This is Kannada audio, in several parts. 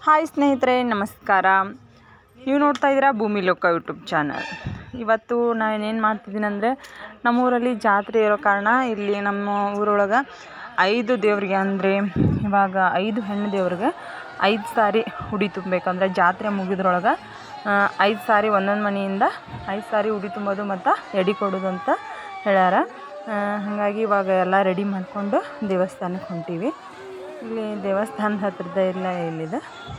ಹಾಯ್ ಸ್ನೇಹಿತರೆ ನಮಸ್ಕಾರ ನೀವು ನೋಡ್ತಾ ಇದ್ದೀರಾ ಭೂಮಿ ಲೋಕ ಯೂಟ್ಯೂಬ್ ಚಾನಲ್ ಇವತ್ತು ನಾನೇನು ಮಾಡ್ತಿದ್ದೀನಿ ಅಂದರೆ ನಮ್ಮೂರಲ್ಲಿ ಜಾತ್ರೆ ಇರೋ ಕಾರಣ ಇಲ್ಲಿ ನಮ್ಮ ಊರೊಳಗೆ ಐದು ದೇವ್ರಿಗೆ ಅಂದರೆ ಇವಾಗ ಐದು ಹೆಣ್ಣು ದೇವ್ರಿಗೆ ಐದು ಸಾರಿ ಉಡಿ ತುಂಬಬೇಕಂದ್ರೆ ಜಾತ್ರೆ ಮುಗಿದ್ರೊಳಗೆ ಐದು ಸಾರಿ ಒಂದೊಂದು ಮನೆಯಿಂದ ಐದು ಸಾರಿ ಉಡಿ ತುಂಬೋದು ಮತ್ತು ಎಡೆ ಕೊಡೋದು ಅಂತ ಹೇಳ್ಯಾರ ಆ, ಹಾಗಾಗಿ ಇವಾಗ ಎಲ್ಲ ರೆಡಿ ಮಾಡಿಕೊಂಡು ದೇವಸ್ಥಾನಕ್ಕೆ ಹೊಂಟೀವಿ ಇಲ್ಲಿ ದೇವಸ್ಥಾನದ ಹತ್ರದ ಎಲ್ಲ ಇಲ್ಲಿದೆ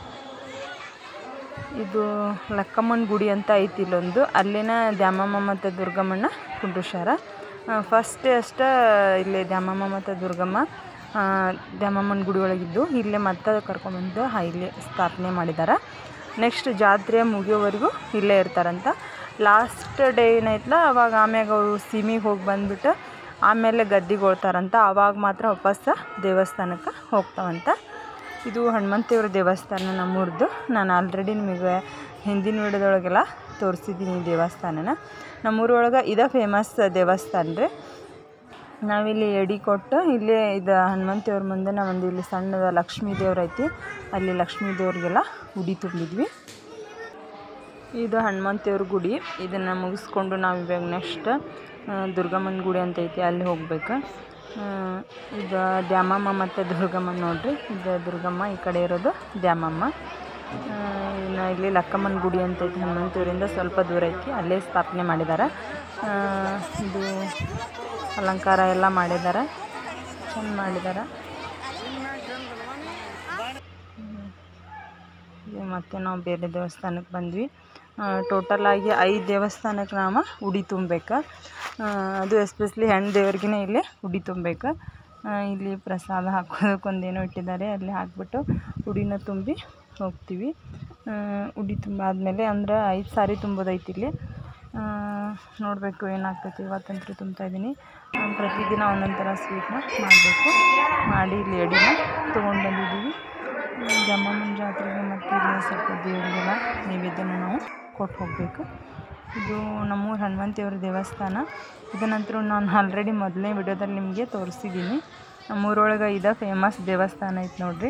ಇದು ಲಕ್ಕಮ್ಮನ ಗುಡಿ ಅಂತ ಐತಿ ಇಲ್ಲೊಂದು ಅಲ್ಲಿನ ದ್ಯಾಮಮ್ಮ ಮತ್ತು ದುರ್ಗಮ್ಮನ ಕುಂಡ್ರುಸ್ಯಾರ ಫಸ್ಟ್ ಅಷ್ಟೇ ಇಲ್ಲಿ ದ್ಯಾಮಮ್ಮ ಮತ್ತು ದುರ್ಗಮ್ಮ ಆ, ದ್ಯಾಮಮ್ಮನ ಗುಡಿ ಒಳಗಿದ್ದು ಇಲ್ಲೇ ಮತ್ತೆ ಕರ್ಕೊಂಬಂದು ಹಾ ಇಲ್ಲಿ ಸ್ಥಾಪನೆ ಮಾಡಿದ್ದಾರೆ ನೆಕ್ಸ್ಟ್ ಜಾತ್ರೆ ಮುಗಿಯೋವರೆಗೂ ಇಲ್ಲೇ ಇರ್ತಾರಂತ ಲಾಸ್ಟ್ ಡೇ ಏನೈತಲ್ಲ ಅವಾಗ ಆಮ್ಯಾಗ ಅವರು ಸೀಮಿಗೆ ಹೋಗಿ ಬಂದ್ಬಿಟ್ಟು ಆಮೇಲೆ ಗದ್ದಿಗೆ ಹೋಗ್ತಾರಂತ ಆವಾಗ ಮಾತ್ರ ವಾಪಸ್ ದೇವಸ್ಥಾನಕ್ಕೆ ಹೋಗ್ತಾವಂತ ಇದು ಹನುಮಂತೇವ್ರ ದೇವಸ್ಥಾನ ನಮ್ಮೂರ್ದು ನಾನು ಆಲ್ರೆಡಿ ನಿಮಗೆ ಹಿಂದಿನ ವಿಡಿಯೋದೊಳಗೆಲ್ಲ ತೋರಿಸಿದ್ದೀನಿ ಈ ದೇವಸ್ಥಾನನ ನಮ್ಮೂರೊಳಗೆ ಇದೇ ಫೇಮಸ್ ದೇವಸ್ಥಾನ ರೀ ನಾವಿಲ್ಲಿ ಎಡೆ ಕೊಟ್ಟು ಇಲ್ಲೇ ಇದು ಹನುಮಂತೇವ್ರ ಮುಂದೆ ಒಂದು ಇಲ್ಲಿ ಸಣ್ಣದ ಲಕ್ಷ್ಮೀ ದೇವ್ರು ಐತಿ ಅಲ್ಲಿ ಲಕ್ಷ್ಮೀ ದೇವ್ರಿಗೆಲ್ಲ ಉಡಿ ತುಂಬಿದ್ವಿ ಇದು ಹನುಮಂತೇವ್ರ ಗುಡಿ ಇದನ್ನು ಮುಗಿಸ್ಕೊಂಡು ನಾವು ಇವಾಗ ನೆಕ್ಸ್ಟ್ ದುರ್ಗಮ್ಮನ ಗುಡಿ ಅಂತ ಐತಿ ಅಲ್ಲಿ ಹೋಗ್ಬೇಕು ಆ, ಇದು ದ್ಯಾಮಮ್ಮ ಮತ್ತು ದುರ್ಗಮ್ಮ ನೋಡ್ರಿ ಇದು ದುರ್ಗಮ್ಮ ಈ ಕಡೆ ಇರೋದು ದ್ಯಾಮಮ್ಮ ಆ, ಇನ್ನು ಇಲ್ಲಿ ಲಕ್ಕಮ್ಮನ ಗುಡಿ ಅಂತ ಐತಿ ಹನುಮಂತೂರಿಂದ ಸ್ವಲ್ಪ ದೂರ ಐತಿ ಅಲ್ಲೇ ಸ್ಥಾಪನೆ ಮಾಡಿದ್ದಾರೆ ಆ, ಇದು ಅಲಂಕಾರ ಎಲ್ಲ ಮಾಡಿದ್ದಾರೆ ಚೆಂದ ಮಾಡಿದ್ದಾರೆ ಈಗ ಮತ್ತೆ ನಾವು ಬೇರೆ ದೇವಸ್ಥಾನಕ್ಕೆ ಬಂದ್ವಿ ಟೋಟಲ್ ಆಗಿ ಐದು ದೇವಸ್ಥಾನಕ್ಕೆ ನಾವು ಉಡಿ ತುಂಬಬೇಕು ಅದು ಎಸ್ಪೆಷಲಿ ಹೆಣ್ಣು ದೇವ್ರಿಗೇ ಇಲ್ಲಿ ಉಡಿ ತುಂಬಬೇಕು ಆ, ಇಲ್ಲಿ ಪ್ರಸಾದ ಹಾಕೋದಕ್ಕೊಂದೇನೋ ಇಟ್ಟಿದ್ದಾರೆ ಅಲ್ಲಿ ಹಾಕ್ಬಿಟ್ಟು ಉಡಿನ ತುಂಬಿ ಹೋಗ್ತೀವಿ ಆ, ಉಡಿ ತುಂಬಾದ್ಮೇಲೆ ಅಂದ್ರೆ ಐದು ಸಾರಿ ತುಂಬೋದೈತಿ ಇಲ್ಲಿ ನೋಡಬೇಕು ಏನಾಗ್ತೈತಿ ಇವತ್ತಂತೂ ತುಂಬ್ತಾ ಇದ್ದೀನಿ ನಾನು ಪ್ರತಿದಿನ ಒಂದೊಂದು ಥರ ಸ್ವೀಟ್ನ ಮಾಡಬೇಕು ಮಾಡಿ ಇಲ್ಲಿ ಎಡಿನ ತೊಗೊಂಡು ಬಂದಿದ್ದೀವಿ ಜಮ್ಮಮ್ಮನ ಜಾತ್ರೆಗೆ ಮತ್ತು ಇಲ್ಲಿ ಸ್ವಲ್ಪ ದೇವರಿಗೆಲ್ಲ ನೈವೇದ್ಯನ ನಾವು ಕೊಟ್ಟು ಹೋಗಬೇಕು ಇದು ನಮ್ಮೂರು ಹನುಮಂತೇವ್ರ ದೇವಸ್ಥಾನ ಇದನ್ನಂತರೂ ನಾನು ಆಲ್ರೆಡಿ ಮೊದಲನೇ ವಿಡಿಯೋದಲ್ಲಿ ನಿಮಗೆ ತೋರಿಸಿದ್ದೀನಿ ನಮ್ಮೂರೊಳಗೆ ಇದೇ ಫೇಮಸ್ ದೇವಸ್ಥಾನ ಐತೆ ನೋಡ್ರಿ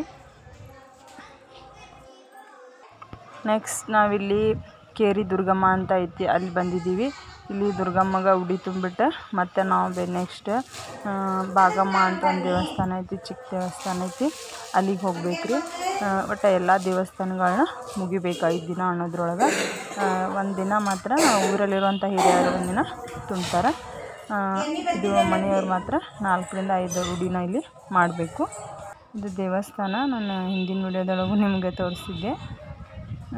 ನೆಕ್ಸ್ಟ್ ನಾವಿಲ್ಲಿ ಕೇರಿ ದುರ್ಗಮ್ಮ ಅಂತ ಐತಿ ಅಲ್ಲಿ ಬಂದಿದ್ದೀವಿ ಇಲ್ಲಿ ದುರ್ಗಮ್ಮಗ ಉಡಿ ತುಂಬಿಟ್ಟು ಮತ್ತು ನಾವು ಬೆ ನೆಕ್ಸ್ಟ್ ಬಾಗಮ್ಮ ಅಂತ ಒಂದು ದೇವಸ್ಥಾನ ಐತಿ ಚಿಕ್ಕ ದೇವಸ್ಥಾನ ಐತಿ ಅಲ್ಲಿಗೆ ಹೋಗ್ಬೇಕು ರೀ ಒಟ್ಟು ಎಲ್ಲ ದೇವಸ್ಥಾನಗಳನ್ನ ಮುಗಿಬೇಕು ಐದು ದಿನ ಅನ್ನೋದ್ರೊಳಗೆ ಒಂದು ದಿನ ಮಾತ್ರ ಊರಲ್ಲಿರುವಂಥ ಹಿರಿಯರು ಒಂದಿನ ತುಂಬ್ತಾರೆ ಆ, ಇದು ಮನೆಯವ್ರು ಮಾತ್ರ ನಾಲ್ಕರಿಂದ ಐದು ಉಡಿನ ಇಲ್ಲಿ ಮಾಡಬೇಕು ಇದು ದೇವಸ್ಥಾನ ನಾನು ಹಿಂದಿನ ವಿಡಿಯೋದೊಳಗೂ ನಿಮಗೆ ತೋರಿಸಿದ್ದೆ ಆ,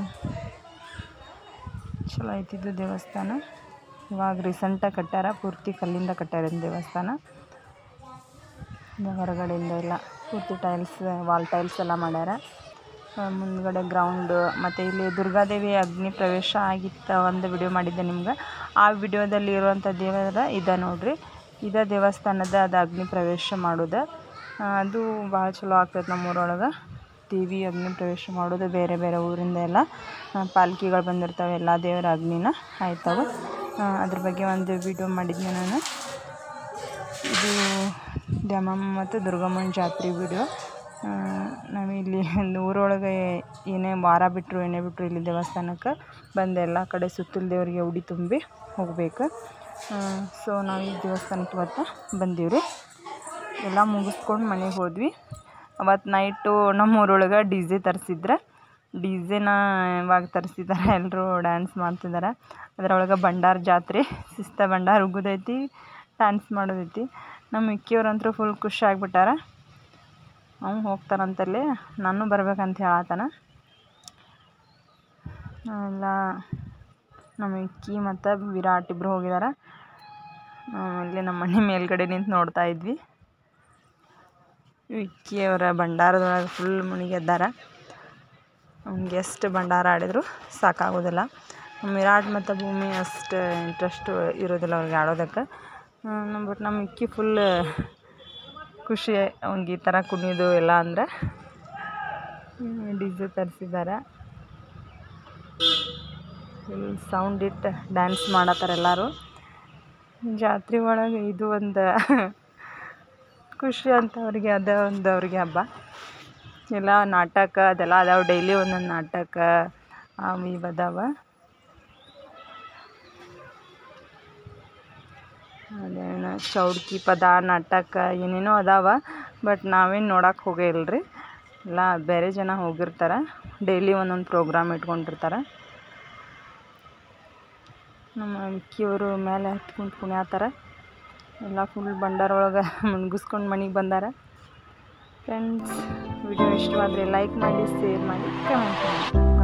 ಚಲೋ ಐತಿದ್ದು ದೇವಸ್ಥಾನ ಇವಾಗ ರೀಸೆಂಟಾಗಿ ಕಟ್ಟಾರ ಪೂರ್ತಿ ಕಲ್ಲಿಂದ ಕಟ್ಟಾರ ಇದನ್ನ ದೇವಸ್ಥಾನ ಇದು ಹೊರಗಡೆಯಿಂದ ಎಲ್ಲ ಪೂರ್ತಿ ಟೈಲ್ಸ್ ವಾಲ್ ಟೈಲ್ಸ್ ಎಲ್ಲ ಮಾಡ್ಯಾರ ಆ, ಮುಂದ್ಗಡೆ ಗ್ರೌಂಡು ಮತ್ತು ಇಲ್ಲಿ ದುರ್ಗಾದೇವಿ ಅಗ್ನಿ ಪ್ರವೇಶ ಆಗಿತ್ತ ಒಂದು ವಿಡಿಯೋ ಮಾಡಿದ್ದೆ ನಿಮ್ಗೆ ಆ ವಿಡಿಯೋದಲ್ಲಿ ಇರುವಂಥ ದೇವರ ಇದೆ ನೋಡ್ರಿ ಇದೇ ದೇವಸ್ಥಾನದ ಅದು ಅಗ್ನಿ ಪ್ರವೇಶ ಮಾಡೋದು ಆ, ಅದು ಭಾಳ ಚಲೋ ಆಗ್ತೈತೆ ನಮ್ಮೂರೊಳಗೆ ಟಿ ವಿ ಅಗ್ನಿ ಪ್ರವೇಶ ಮಾಡೋದು ಬೇರೆ ಬೇರೆ ಊರಿಂದ ಎಲ್ಲ ಆ, ಪಾಲ್ಕಿಗಳು ಬಂದಿರ್ತಾವೆ ಎಲ್ಲ ದೇವರ ಅಗ್ನಿನ ಆಯ್ತವೆ ಆ, ಅದ್ರ ಬಗ್ಗೆ ಒಂದು ವಿಡಿಯೋ ಮಾಡಿದ್ದೆ ನಾನು ಇದು ದ್ಯಾಮಮ್ಮ ಮತ್ತು ದುರ್ಗಮ್ಮನ ಜಾತ್ರೆ ವಿಡಿಯೋ ನಾವಿಲ್ಲಿ ಒಂದು ಊರೊಳಗೆ ಏನೇ ವಾರ ಬಿಟ್ಟರು ಏನೇ ಬಿಟ್ಟರು ಇಲ್ಲಿ ದೇವಸ್ಥಾನಕ್ಕೆ ಬಂದು ಎಲ್ಲ ಕಡೆ ಸುತ್ತಲ ದೇವರಿಗೆ ಉಡಿ ತುಂಬಿ ಹೋಗ್ಬೇಕು ಸೊ ನಾವು ಈ ದೇವಸ್ಥಾನಕ್ಕೆ ಇವತ್ತು ಬಂದೀವಿ ಎಲ್ಲ ಮುಗಿಸ್ಕೊಂಡು ಮನೆಗೆ ಹೋದ್ವಿ ಅವತ್ತು ನೈಟು ನಮ್ಮ ಊರೊಳಗೆ ಡಿ ಜೆ ತರಿಸಿದ್ರೆ ಡಿ ಜೆನ ಇವಾಗ ತರಿಸಿದ್ದಾರೆ ಎಲ್ಲರೂ ಡ್ಯಾನ್ಸ್ ಮಾಡ್ತಿದ್ದಾರೆ ಅದರೊಳಗೆ ಭಂಡಾರ ಜಾತ್ರೆ ಶಿಸ್ತ ಭಂಡಾರ ಉಗುದೈತಿ ಡ್ಯಾನ್ಸ್ ಮಾಡೋದೈತಿ ನಮ್ಮ ಮಿಕ್ಕಿಯವ್ರಂತೂ ಫುಲ್ ಖುಷಿ ಆಗ್ಬಿಟ್ಟಾರ ಅವ್ನು ಹೋಗ್ತಾರಂತಲ್ಲಿ ನಾನು ಬರ್ಬೇಕಂತ ಹೇಳತ್ತಾನ ಎಲ್ಲ ನಮ್ಮ ಇಕ್ಕಿ ಮತ್ತು ವಿರಾಟ್ ಇಬ್ಬರು ಹೋಗಿದ್ದಾರೆ ಇಲ್ಲಿ ನಮ್ಮ ಮನೆ ಮೇಲ್ಗಡೆ ನಿಂತು ನೋಡ್ತಾ ಇದ್ವಿ ವಿಕ್ಕಿಯವರ ಭಂಡಾರದೊಳಗೆ ಫುಲ್ ಮುಳುಗೆದ್ದಾರ ಅವ್ನಿಗೆ ಎಷ್ಟು ಭಂಡಾರ ಆಡಿದ್ರು ಸಾಕಾಗೋದಿಲ್ಲ ವಿರಾಟ್ ಮತ್ತು ಭೂಮಿ ಅಷ್ಟು ಇಂಟ್ರೆಸ್ಟ್ ಇರೋದಿಲ್ಲ ಅವ್ರಿಗೆ ಆಡೋದಕ್ಕೆ ಬಟ್ ನಮ್ಮ ಇಕ್ಕಿ ಫುಲ್ ಖುಷಿ ಅವ್ನಿಗೆ ಈ ಥರ ಕುಣಿಯೋದು ಎಲ್ಲ ಅಂದರೆ ಡಿ ಜೆ ತರಿಸಿದ್ದಾರೆ ಇಲ್ಲಿ ಸೌಂಡ್ ಇಟ್ಟು ಡ್ಯಾನ್ಸ್ ಮಾಡತ್ತಾರ ಎಲ್ಲರೂ ಜಾತ್ರೆ ಒಳಗೆ ಇದು ಒಂದು ಖುಷಿ ಅಂತ ಅವ್ರಿಗೆ ಅದೇ ಒಂದು ಅವ್ರಿಗೆ ಹಬ್ಬ ಎಲ್ಲ ನಾಟಕ ಅದೆಲ್ಲ ಅದಾವೆ ಡೈಲಿ ಒಂದೊಂದು ನಾಟಕ ಅವು ಇವು ಅದಾವೆ ಅದೇನು ಚೌಡ್ಕಿ ಪದ ನಾಟಕ ಏನೇನೋ ಅದಾವೆ ಬಟ್ ನಾವೇನು ನೋಡಕ್ಕೆ ಹೋಗೇ ಇಲ್ಲ ರೀ ಎಲ್ಲ ಬೇರೆ ಜನ ಹೋಗಿರ್ತಾರೆ ಡೈಲಿ ಒಂದೊಂದು ಪ್ರೋಗ್ರಾಮ್ ಇಟ್ಕೊಂಡಿರ್ತಾರೆ ನಮ್ಮ ವಿಕ್ಕಿಯವರು ಮೇಲೆ ಹತ್ಕೊಂಡು ಕುಣ್ಯಾತಾರ ಎಲ್ಲ ಫುಲ್ ಬಂಡಾರ ಒಳಗೆ ಮುನ್ಗಿಸ್ಕೊಂಡು ಮನೆಗೆ ಬಂದಾರ ಫ್ರೆಂಡ್ಸ್ ವಿಡಿಯೋ ಇಷ್ಟವಾದರೆ ಲೈಕ್ ಮಾಡಿ ಶೇರ್ ಮಾಡಿ ಕಮೆಂಟ್ ಮಾಡಿ